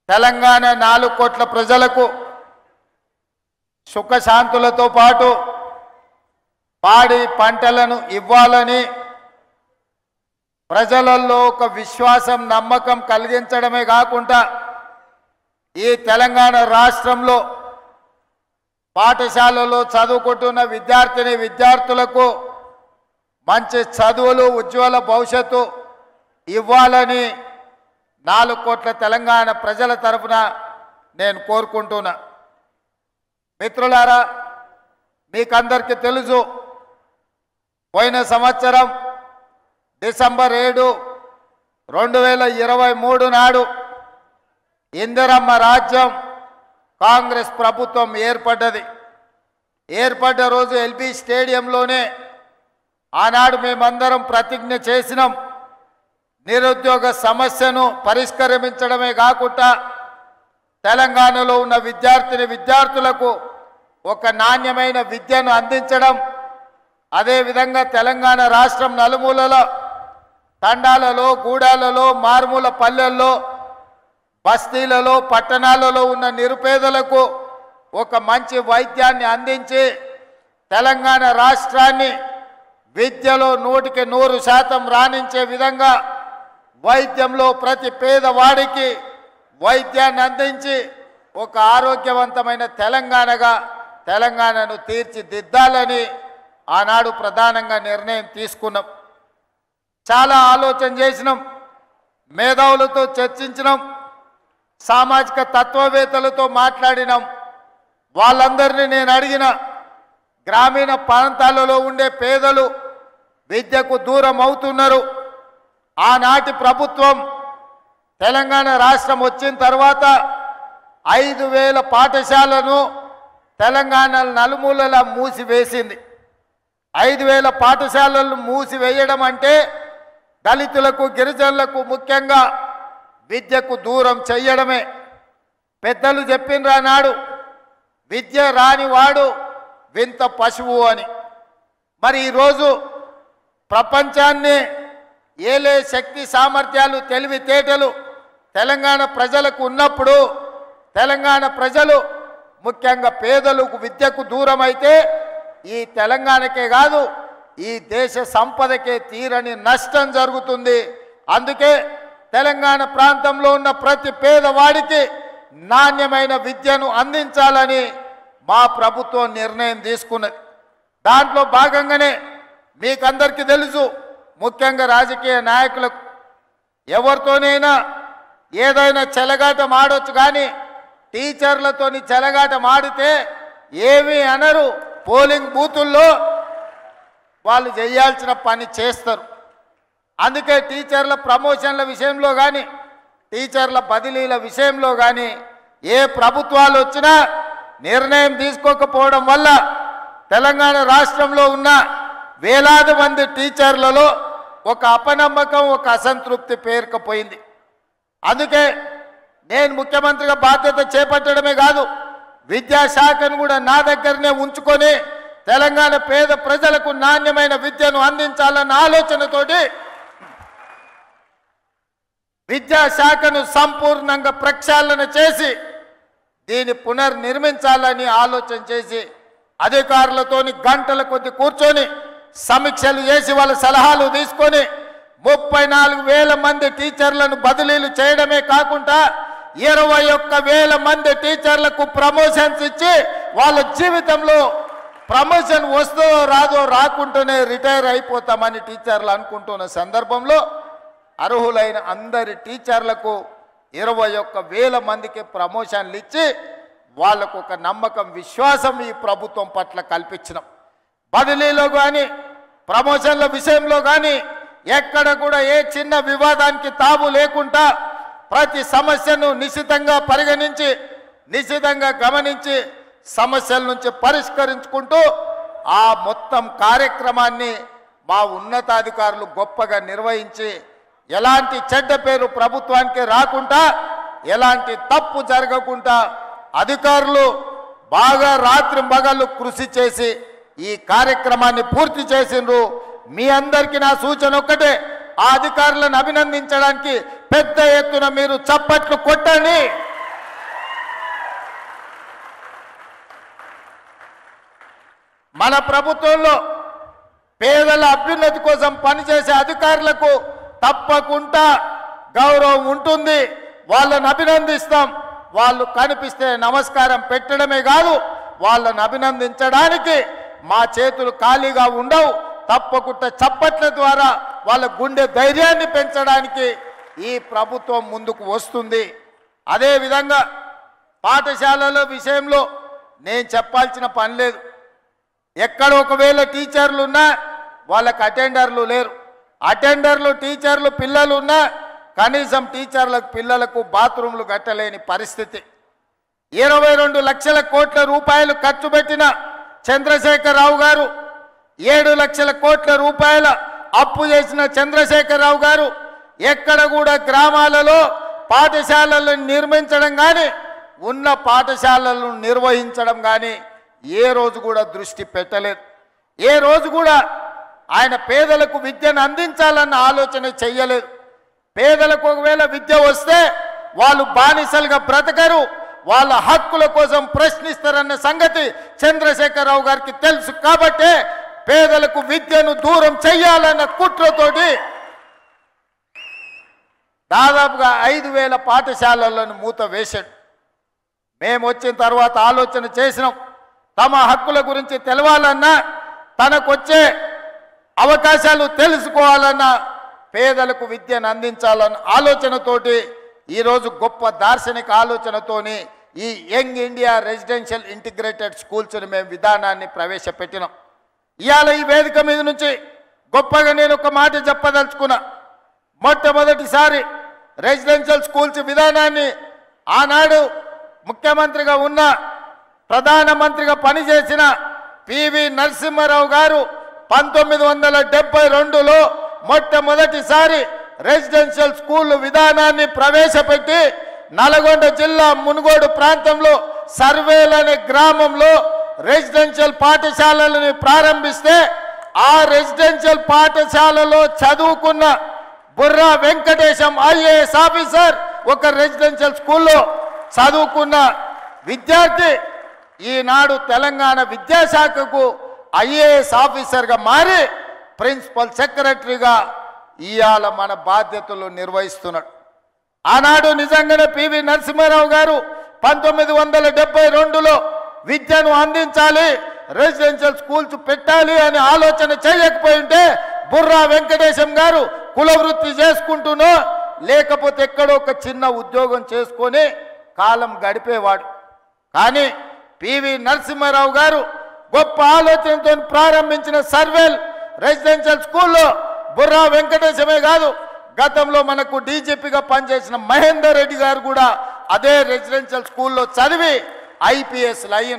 తెలంగాణ నాలుగు కోట్ల ప్రజలకు సుఖశాంతులతో పాటు పాడి పంటలను ఇవ్వాలని ప్రజలలో ఒక విశ్వాసం నమ్మకం కలిగించడమే కాకుండా ఈ తెలంగాణ రాష్ట్రంలో పాఠశాలలో చదువుకుంటున్న విద్యార్థిని విద్యార్థులకు మంచి చదువులు ఉజ్వల భవిష్యత్తు ఇవ్వాలని నాలుగు కోట్ల తెలంగాణ ప్రజల తరఫున నేను కోరుకుంటున్నా మిత్రులారా మీకందరికీ తెలుసు పోయిన సంవత్సరం డిసెంబర్ ఏడు రెండు వేల ఇరవై మూడు నాడు ఇందిరమ్మ రాజ్యం కాంగ్రెస్ ప్రభుత్వం ఏర్పడ్డది ఏర్పడ్డ రోజు ఎల్బీ స్టేడియంలోనే ఆనాడు మేమందరం ప్రతిజ్ఞ చేసినాం నిరుద్యోగ సమస్యను పరిష్కరించడమే కాకుండా తెలంగాణలో ఉన్న విద్యార్థిని విద్యార్థులకు ఒక నాణ్యమైన విద్యను అందించడం అదేవిధంగా తెలంగాణ రాష్ట్రం నలుమూలలో తండాలలో గూడాలలో మారుమూల పల్లెల్లో బస్తీలలో పట్టణాలలో ఉన్న నిరుపేదలకు ఒక మంచి వైద్యాన్ని అందించి తెలంగాణ రాష్ట్రాన్ని విద్యలో నూటికి నూరు శాతం రాణించే విధంగా వైద్యంలో ప్రతి పేదవాడికి వైద్యాన్ని అందించి ఒక ఆరోగ్యవంతమైన తెలంగాణగా తెలంగాణను తీర్చిదిద్దాలని ఆనాడు ప్రధానంగా నిర్ణయం తీసుకున్నాం చాలా ఆలోచన చేసినాం మేధావులతో చర్చించినాం సామాజిక తత్వవేత్తలతో మాట్లాడినాం వాళ్ళందరినీ నేను అడిగిన గ్రామీణ ప్రాంతాలలో ఉండే పేదలు విద్యకు దూరం అవుతున్నారు ఆనాటి ప్రభుత్వం తెలంగాణ రాష్ట్రం వచ్చిన తర్వాత ఐదు వేల పాఠశాలను తెలంగాణ నలుమూలలా మూసివేసింది ఐదు వేల పాఠశాలలను మూసివేయడం అంటే దళితులకు గిరిజనులకు ముఖ్యంగా విద్యకు దూరం చెయ్యడమే పెద్దలు చెప్పిండ్రా నాడు విద్య రానివాడు వింత పశువు అని మరి ఈరోజు ప్రపంచాన్ని ఏలే శక్తి సామర్థ్యాలు తెలివితేటలు తెలంగాణ ప్రజలకు ఉన్నప్పుడు తెలంగాణ ప్రజలు ముఖ్యంగా పేదలకు విద్యకు దూరం అయితే ఈ తెలంగాణకే కాదు ఈ దేశ సంపదకే తీరని నష్టం జరుగుతుంది అందుకే తెలంగాణ ప్రాంతంలో ఉన్న ప్రతి పేదవాడికి నాణ్యమైన విద్యను అందించాలని మా ప్రభుత్వం నిర్ణయం తీసుకున్నది దాంట్లో భాగంగానే మీకందరికీ తెలుసు ముఖ్యంగా రాజకీయ నాయకులకు ఎవరితోనైనా ఏదైనా చెలగాటం ఆడొచ్చు కానీ టీచర్లతోని చెలగాటం ఆడితే ఏమీ అనరు పోలింగ్ బూతుల్లో వాళ్ళు చేయాల్సిన పని చేస్తారు అందుకే టీచర్ల ప్రమోషన్ల విషయంలో కానీ టీచర్ల బదిలీల విషయంలో కానీ ఏ ప్రభుత్వాలు వచ్చినా నిర్ణయం తీసుకోకపోవడం వల్ల తెలంగాణ రాష్ట్రంలో ఉన్న వేలాది మంది టీచర్లలో ఒక అపనమ్మకం ఒక అసంతృప్తి పేరుకపోయింది అందుకే నేను ముఖ్యమంత్రిగా బాధ్యత చేపట్టడమే కాదు విద్యాశాఖను కూడా నా దగ్గరనే ఉంచుకొని తెలంగాణ పేద ప్రజలకు నాణ్యమైన విద్యను అందించాలన్న ఆలోచనతోటి విద్యాశాఖను సంపూర్ణంగా ప్రక్షాళన చేసి దీన్ని పునర్నిర్మించాలని ఆలోచన చేసి అధికారులతోని గంటల కొద్ది కూర్చొని సమీక్షలు చేసి వాళ్ళ సలహాలు తీసుకొని ముప్పై నాలుగు వేల మంది టీచర్లను బదిలీలు చేయడమే కాకుండా ఇరవై ఒక్క వేల మంది టీచర్లకు ప్రమోషన్స్ ఇచ్చి వాళ్ళ జీవితంలో ప్రమోషన్ వస్తుందో రాదో రాకుండానే రిటైర్ అయిపోతామని టీచర్లు అనుకుంటున్న సందర్భంలో అర్హులైన అందరి టీచర్లకు ఇరవై ఒక్క వేల మందికి ప్రమోషన్లు ఇచ్చి వాళ్ళకు ఒక నమ్మకం విశ్వాసం ఈ ప్రభుత్వం పట్ల కల్పించినాం బదిలీలో కానీ ప్రమోషన్ల విషయంలో కానీ ఎక్కడ కూడా ఏ చిన్న వివాదానికి తావు లేకుండా ప్రతి సమస్యను నిశితంగా పరిగణించి నిశితంగా గమనించి సమస్యల నుంచి పరిష్కరించుకుంటూ ఆ మొత్తం కార్యక్రమాన్ని మా ఉన్నతాధికారులు గొప్పగా నిర్వహించి ఎలాంటి చెడ్డ పేరు ప్రభుత్వానికి రాకుండా ఎలాంటి తప్పు జరగకుండా అధికారులు బాగా రాత్రి మగళ్ళు కృషి చేసి ఈ కార్యక్రమాన్ని పూర్తి చేసిండ్రు మీ అందరికీ నా సూచన ఒక్కటే ఆ అధికారులను అభినందించడానికి పెద్ద ఎత్తున మీరు చప్పట్లు కొట్టండి మన ప్రభుత్వంలో పేదల అభ్యున్నతి కోసం పనిచేసే అధికారులకు తప్పకుండా గౌరవం ఉంటుంది వాళ్ళని అభినందిస్తాం వాళ్ళు కనిపిస్తే నమస్కారం పెట్టడమే కాదు వాళ్ళని అభినందించడానికి మా చేతులు ఖాళీగా ఉండవు తప్పకుండా చప్పట్ల ద్వారా వాళ్ళ గుండె ధైర్యాన్ని పెంచడానికి ఈ ప్రభుత్వం ముందుకు వస్తుంది అదేవిధంగా పాఠశాలల విషయంలో నేను చెప్పాల్సిన పని లేదు ఎక్కడ ఒకవేళ టీచర్లు ఉన్నా వాళ్ళకి అటెండర్లు లేరు అటెండర్లు టీచర్లు పిల్లలు ఉన్నా కనీసం టీచర్లకు పిల్లలకు బాత్రూంలు కట్టలేని పరిస్థితి ఇరవై రెండు లక్షల కోట్ల రూపాయలు ఖర్చు పెట్టిన చంద్రశేఖరరావు గారు ఏడు లక్షల కోట్ల రూపాయల అప్పు చేసిన చంద్రశేఖరరావు గారు ఎక్కడ కూడా గ్రామాలలో పాఠశాలలను నిర్మించడం కానీ ఉన్న పాఠశాలలను నిర్వహించడం కానీ ఏ రోజు కూడా దృష్టి పెట్టలేదు ఏ రోజు కూడా ఆయన పేదలకు విద్యను అందించాలన్న ఆలోచన చెయ్యలేదు పేదలకు ఒకవేళ విద్య వస్తే వాళ్ళు బానిసలుగా బ్రతకరు వాళ్ళ హక్కుల కోసం ప్రశ్నిస్తారన్న సంగతి చంద్రశేఖరరావు గారికి తెలుసు కాబట్టే పేదలకు విద్యను దూరం చెయ్యాలన్న కుట్రతోటి దాదాపుగా ఐదు వేల పాఠశాలలను మూత వేశాడు మేము వచ్చిన తర్వాత ఆలోచన చేసినాం తమ హక్కుల గురించి తెలవాలన్నా తనకొచ్చే అవకాశాలు తెలుసుకోవాలన్నా పేదలకు విద్యను అందించాలన్న ఆలోచనతోటి ఈరోజు గొప్ప దార్శనిక ఆలోచనతోని ఈ యంగ్ ఇండియా రెసిడెన్షియల్ ఇంటిగ్రేటెడ్ స్కూల్స్ని మేము విధానాన్ని ప్రవేశపెట్టినాం ఇవాళ ఈ వేదిక మీద నుంచి గొప్పగా నేను ఒక మాట చెప్పదలుచుకున్నా మొట్టమొదటిసారి రెసిడెన్షియల్ స్కూల్స్ విధానాన్ని ఆనాడు ముఖ్యమంత్రిగా ఉన్న ప్రధానమంత్రిగా పనిచేసిన పివి నరసింహారావు గారు పంతొమ్మిది వందల డెబ్బై రెండులో మొట్టమొదటిసారి రెసిడెన్షియల్ స్కూల్ విధానాన్ని ప్రవేశపెట్టి నల్గొండ జిల్లా మునుగోడు ప్రాంతంలో సర్వేల్ అనే గ్రామంలో రెసిడెన్షియల్ పాఠశాలలని ప్రారంభిస్తే ఆ రెసిడెన్షియల్ పాఠశాలలో చదువుకున్న బుర్రా వెంకటేశం ఐఏఎస్ ఆఫీసర్ ఒక రెసిడెన్షియల్ స్కూల్లో చదువుకున్న విద్యార్థి ఈనాడు తెలంగాణ విద్యాశాఖకు ఐఏఎస్ ఆఫీసర్గా మారి ప్రిన్సిపల్ సెక్రటరీగా ఇవాళ మన బాధ్యతలు నిర్వహిస్తున్నాడు ఆనాడు నిజంగానే పివి నరసింహారావు గారు పంతొమ్మిది వందల డెబ్బై రెండులో విద్యను అందించాలి రెసిడెన్షియల్ స్కూల్స్ పెట్టాలి అని ఆలోచన చేయకపోయి ఉంటే బుర్రా వెంకటేశం గారు కుల వృత్తి చేసుకుంటూనో లేకపోతే ఎక్కడో ఒక చిన్న ఉద్యోగం చేసుకొని కాలం గడిపేవాడు కానీ పివి నరసింహారావు గారు గొప్ప ఆలోచనతో ప్రారంభించిన సర్వేల్ రెసిడెన్షియల్ స్కూల్లో బుర్రా వెంకటేశమే కాదు గతంలో మనకు డీజీపీగా పనిచేసిన మహేందర్ రెడ్డి గారు కూడా అదే రెసిడెన్షియల్ స్కూల్లో చదివి ఐపీఎస్ లైన్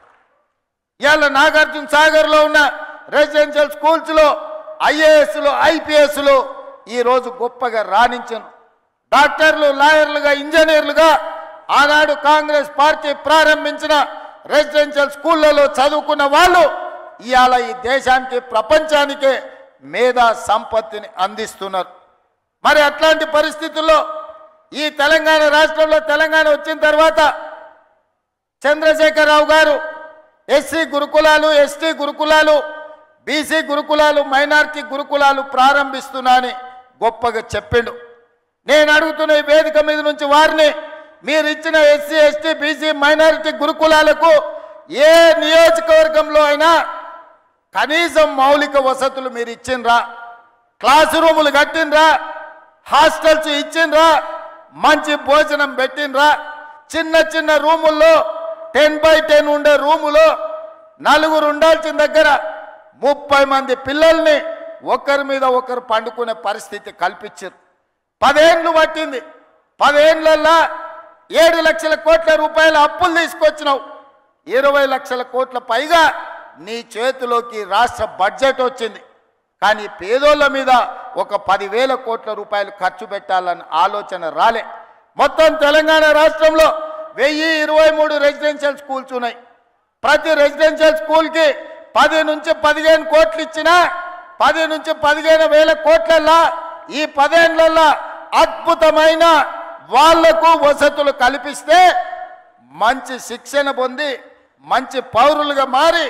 ఇవాళ నాగార్జున సాగర్లో ఉన్న రెసిడెన్షియల్ స్కూల్స్లో ఐఏఎస్లు ఐపీఎస్లు ఈరోజు గొప్పగా రాణించను డాక్టర్లు లాయర్లుగా ఇంజనీర్లుగా ఆనాడు కాంగ్రెస్ పార్టీ ప్రారంభించిన రెసిడెన్షియల్ స్కూళ్ళలో చదువుకున్న వాళ్ళు ఇవాళ ఈ దేశానికి ప్రపంచానికే మేధా సంపత్తిని అందిస్తున్నారు మరి అట్లాంటి పరిస్థితుల్లో ఈ తెలంగాణ రాష్ట్రంలో తెలంగాణ వచ్చిన తర్వాత చంద్రశేఖరరావు గారు ఎస్సీ గురుకులాలు ఎస్టీ గురుకులాలు బీసీ గురుకులాలు మైనార్టీ గురుకులాలు ప్రారంభిస్తున్నా అని గొప్పగా చెప్పిండు నేను అడుగుతున్న ఈ వేదిక మీద నుంచి వారిని మీరు ఇచ్చిన ఎస్సీ ఎస్టీ బీసీ మైనారిటీ గురుకులాలకు ఏ నియోజకవర్గంలో అయినా కనీసం మౌలిక వసతులు మీరు ఇచ్చిండ్రా క్లాస్ రూములు కట్టిండ్రా హాస్టల్స్ ఇచ్చిండ్రా మంచి భోజనం పెట్టిండ్రా చిన్న చిన్న రూముల్లో టెన్ బై టెన్ ఉండే రూములో నలుగురు ఉండాల్సిన దగ్గర ముప్పై మంది పిల్లల్ని ఒకరి మీద ఒకరు పండుకునే పరిస్థితి కల్పించారు పదేండ్లు పట్టింది పదేండ్లల్లా ఏడు లక్షల కోట్ల రూపాయల అప్పులు తీసుకొచ్చినావు ఇరవై లక్షల కోట్ల పైగా నీ చేతిలోకి రాష్ట్ర బడ్జెట్ వచ్చింది కానీ పేదోళ్ళ మీద ఒక పదివేల కోట్ల రూపాయలు ఖర్చు పెట్టాలన్న ఆలోచన రాలే మొత్తం తెలంగాణ రాష్ట్రంలో వెయ్యి ఇరవై మూడు రెసిడెన్షియల్ స్కూల్స్ ఉన్నాయి ప్రతి రెసిడెన్షియల్ స్కూల్కి పది నుంచి పదిహేను కోట్లు ఇచ్చినా పది నుంచి పదిహేను వేల కోట్లల్లా ఈ పదేళ్లలో అద్భుతమైన వాళ్లకు వసతులు కల్పిస్తే మంచి శిక్షణ పొంది మంచి పౌరులుగా మారి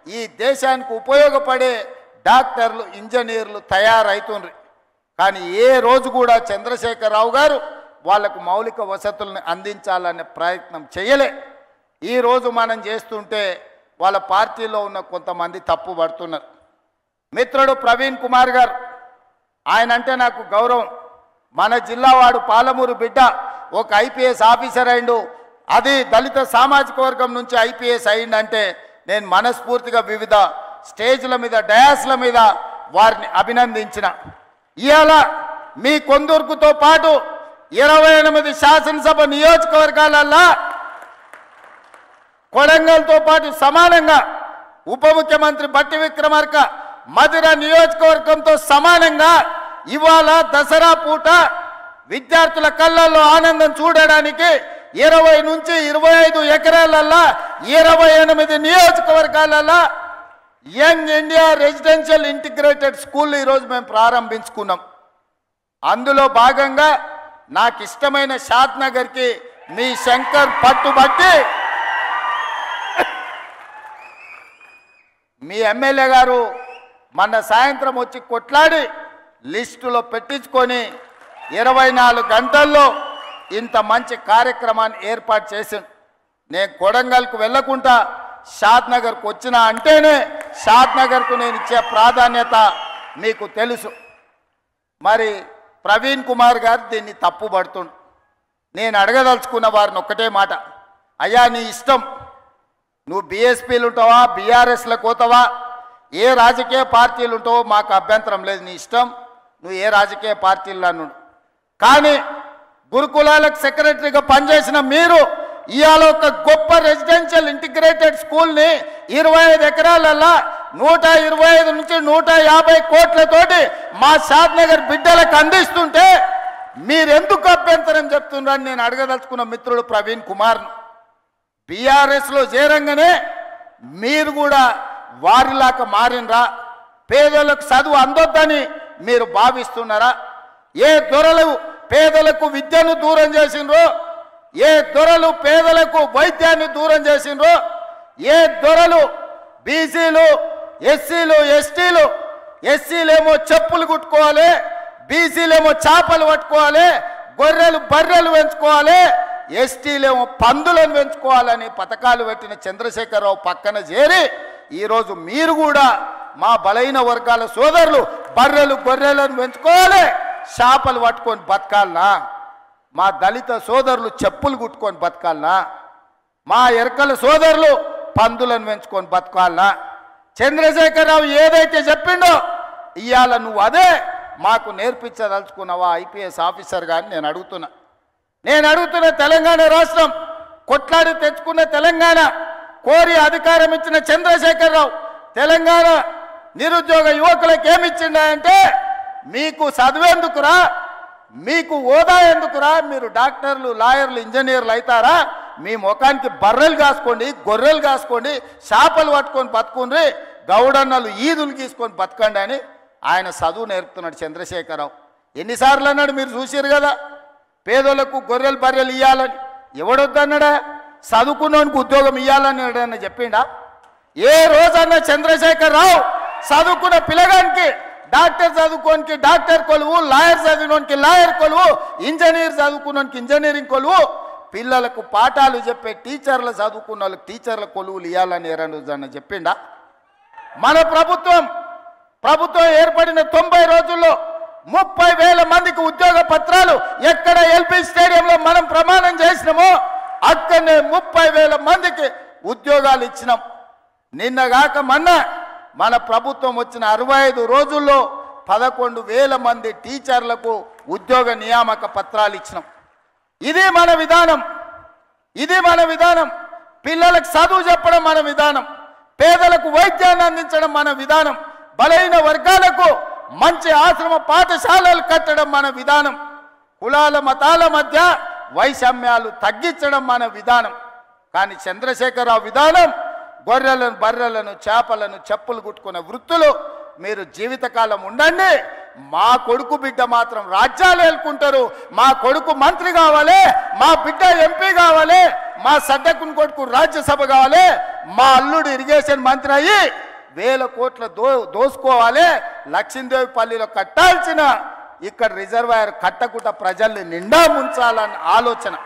ఈ దేశానికి ఉపయోగపడే డాక్టర్లు ఇంజనీర్లు తయారవుతుండ్రు కానీ ఏ రోజు కూడా చంద్రశేఖరరావు గారు వాళ్లకు మౌలిక వసతులను అందించాలనే ప్రయత్నం చేయలే ఈ రోజు మనం చేస్తుంటే వాళ్ళ పార్టీలో ఉన్న కొంతమంది తప్పు పడుతున్నారు మిత్రుడు ప్రవీణ్ కుమార్ గారు ఆయన అంటే నాకు గౌరవం మన జిల్లా వాడు పాలమూరు బిడ్డ ఒక ఐపీఎస్ ఆఫీసర్ అయిండు అది దళిత సామాజిక వర్గం నుంచి ఐపీఎస్ అయిందంటే నేను మనస్ఫూర్తిగా వివిధ స్టేజ్ల మీద డయాస్ల మీద వారిని అభినందించిన ఇవాళ మీ కొందూరుకుతో పాటు ఇరవై ఎనిమిది శాసనసభ నియోజకవర్గాలల్లా కొడంగల్తో పాటు సమానంగా ఉప ముఖ్యమంత్రి బట్టి విక్రమార్క మధుర నియోజకవర్గంతో సమానంగా ఇవాళ దసరా పూట విద్యార్థుల కళ్ళల్లో ఆనందం చూడడానికి ఇరవై నుంచి ఇరవై ఐదు ఎకరాలల్లా ఇరవై ఎనిమిది నియోజకవర్గాలల్లా young India residential integrated school ఈరోజు మేము ప్రారంభించుకున్నాం అందులో భాగంగా నాకు ఇష్టమైన షాద్ నగర్కి మీ శంకర్ పట్టుబట్టి మీ ఎమ్మెల్యే గారు మొన్న సాయంత్రం వచ్చి కొట్లాడి లిస్టులో పెట్టించుకొని ఇరవై నాలుగు గంటల్లో ఇంత మంచి కార్యక్రమాన్ని ఏర్పాటు చేసిండు నేను కొడంగల్కు వెళ్ళకుండా షాద్ నగర్కు వచ్చిన అంటేనే షాద్ నగర్కు నేను ఇచ్చే ప్రాధాన్యత మీకు తెలుసు మరి ప్రవీణ్ కుమార్ గారు దీన్ని తప్పుపడుతుండు నేను అడగదలుచుకున్న వారిని ఒక్కటే మాట అయ్యా నీ ఇష్టం నువ్వు బీఎస్పీలు ఉంటావా బీఆర్ఎస్లకు పోతావా ఏ రాజకీయ పార్టీలు ఉంటావో మాకు అభ్యంతరం లేదు నీ ఇష్టం నువ్వు ఏ రాజకీయ పార్టీల్లో నుండు కానీ గురుకులాలకు సెక్రటరీగా పనిచేసిన మీరు ఇవాళ ఒక గొప్ప రెసిడెన్షియల్ ఇంటిగ్రేటెడ్ స్కూల్ని ఇరవై ఐదు ఎకరాలల్లా నూట ఇరవై ఐదు నుంచి నూట యాభై కోట్లతోటి మా షాద్ నగర్ బిడ్డలకు అందిస్తుంటే మీరెందుకు అభ్యంతరం చెప్తున్నారని నేను అడగదలుచుకున్న మిత్రుడు ప్రవీణ్ కుమార్ను బీఆర్ఎస్లో చేరంగానే మీరు కూడా వారిలాగా మారినరా పేదలకు చదువు అందొద్దని మీరు భావిస్తున్నారా ఏ దొరలు పేదలకు విద్యను దూరం చేసిండ్రో ఏ దొరలు పేదలకు వైద్యాన్ని దూరం చేసిండ్రో ఏ దొరలు బీసీలు ఎస్సీలు ఎస్టీలు ఎస్సీలేమో చెప్పులు కుట్టుకోవాలి బీసీలేమో చేపలు పట్టుకోవాలి గొర్రెలు బర్రెలు పెంచుకోవాలి ఎస్టీలేమో పందులను పెంచుకోవాలని పథకాలు పెట్టిన చంద్రశేఖరరావు పక్కన చేరి ఈరోజు మీరు కూడా మా బలైన వర్గాల సోదరులు బర్రెలు గొర్రెలను పెంచుకోవాలి చేపలు పట్టుకొని బతకాలనా మా దళిత సోదరులు చెప్పులు కుట్టుకొని బతకాలనా మా ఎరకల సోదరులు పందులను పెంచుకొని బతకాలనా చంద్రశేఖరరావు ఏదైతే చెప్పిండో ఇవాళ నువ్వు అదే మాకు నేర్పించదలుచుకున్నావా ఐపీఎస్ ఆఫీసర్ గాని నేను అడుగుతున్నా నేను అడుగుతున్న తెలంగాణ రాష్ట్రం కొట్లాడి తెచ్చుకున్న తెలంగాణ కోరి అధికారం ఇచ్చిన చంద్రశేఖరరావు తెలంగాణ నిరుద్యోగ యువకులకు ఏమిచ్చిండా అంటే మీకు చదివేందుకురా మీకు హోదా ఎందుకురా మీరు డాక్టర్లు లాయర్లు ఇంజనీర్లు అవుతారా మీ ముఖానికి బర్రెలు కాసుకోండి గొర్రెలు కాసుకోండి చేపలు పట్టుకొని బతుకుండ్రి గౌడన్నలు ఈదులు గీసుకొని బతకండి అని ఆయన చదువు నేర్పుతున్నాడు చంద్రశేఖరరావు ఎన్నిసార్లు అన్నాడు మీరు చూసారు కదా పేదోళ్లకు గొర్రెలు బర్రెలు ఇవ్వాలని ఎవడొద్దన్నాడా చదువుకున్నోనికి ఉద్యోగం ఇవ్వాలని ఎవడన్నా చెప్పిండా ఏ రోజన్నా చంద్రశేఖర్ రావు చదువుకున్న పిల్లగానికి డాక్టర్ చదువుకోనికి డాక్టర్ కొలువు లాయర్ చదివినోనికి లాయర్ కొలువు ఇంజనీర్ చదువుకున్నోనికి ఇంజనీరింగ్ కొలువు పిల్లలకు పాఠాలు చెప్పే టీచర్లు చదువుకున్న వాళ్ళకి టీచర్ల కొలువులు ఇవ్వాలని ఎవరన్నా చెప్పిండా మన ప్రభుత్వం ప్రభుత్వం ఏర్పడిన తొంభై రోజుల్లో ముప్పై వేల మందికి ఉద్యోగ పత్రాలు ఎక్కడ ఎల్పి స్టేడియంలో మనం ప్రమాణం చేసినామో అక్కడనే ముప్పై వేల మందికి ఉద్యోగాలు ఇచ్చినాం నిన్నగాక మొన్న మన ప్రభుత్వం వచ్చిన అరవై ఐదు రోజుల్లో పదకొండు వేల మంది టీచర్లకు ఉద్యోగ నియామక పత్రాలు ఇచ్చినాం ఇది మన విధానం ఇది మన విధానం పిల్లలకు చదువు చెప్పడం మన విధానం పేదలకు వైద్యాన్ని అందించడం మన విధానం బలైన వర్గాలకు మంచి ఆశ్రమ పాఠశాలలు కట్టడం మన విధానం కులాల మతాల మధ్య వైషమ్యాలు తగ్గించడం మన విధానం కానీ చంద్రశేఖరరావు విధానం గొర్రెలను బర్రెలను చేపలను చెప్పులు కుట్టుకునే వృత్తులు మీరు జీవితకాలం ఉండండి మా కొడుకు బిడ్డ మాత్రం రాజ్యాలు ఏలుకుంటారు మా కొడుకు మంత్రి కావాలి మా బిడ్డ ఎంపీ కావాలి మా సడ్డకుని కొడుకు రాజ్యసభ కావాలి మా అల్లుడు ఇరిగేషన్ మంత్రి అయ్యి వేల కోట్ల దో దోసుకోవాలి లక్ష్మీదేవి పల్లిలో కట్టాల్సిన ఇక్కడ రిజర్వాయర్ కట్టకుట ప్రజల్ని నిండా ముంచాలన్న ఆలోచన